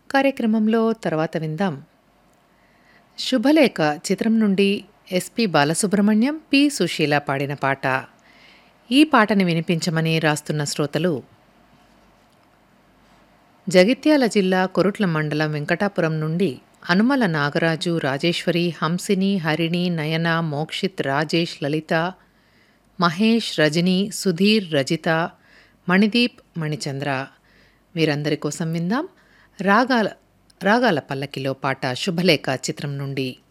కార్యక్రమంలో తర్వాత విందాం శుభలేఖ చిత్రం నుండి ఎస్పి బాలసుబ్రహ్మణ్యం పి సుశీల పాడిన పాట ఈ పాటని వినిపించమని రాస్తున్న శ్రోతలు జగిత్యాల జిల్లా కొరుట్ల మండలం వెంకటాపురం నుండి అనుమల నాగరాజు రాజేశ్వరి హంసిని హరిణి నయన మోక్షిత్ రాజేష్ లలిత మహేష్ రజని సుధీర్ రజిత మణిదీప్ మణిచంద్ర వీరందరి కోసం విందాం రాగాల రాగాల పల్లకిలో పాట శుభలేఖ చిత్రం నుండి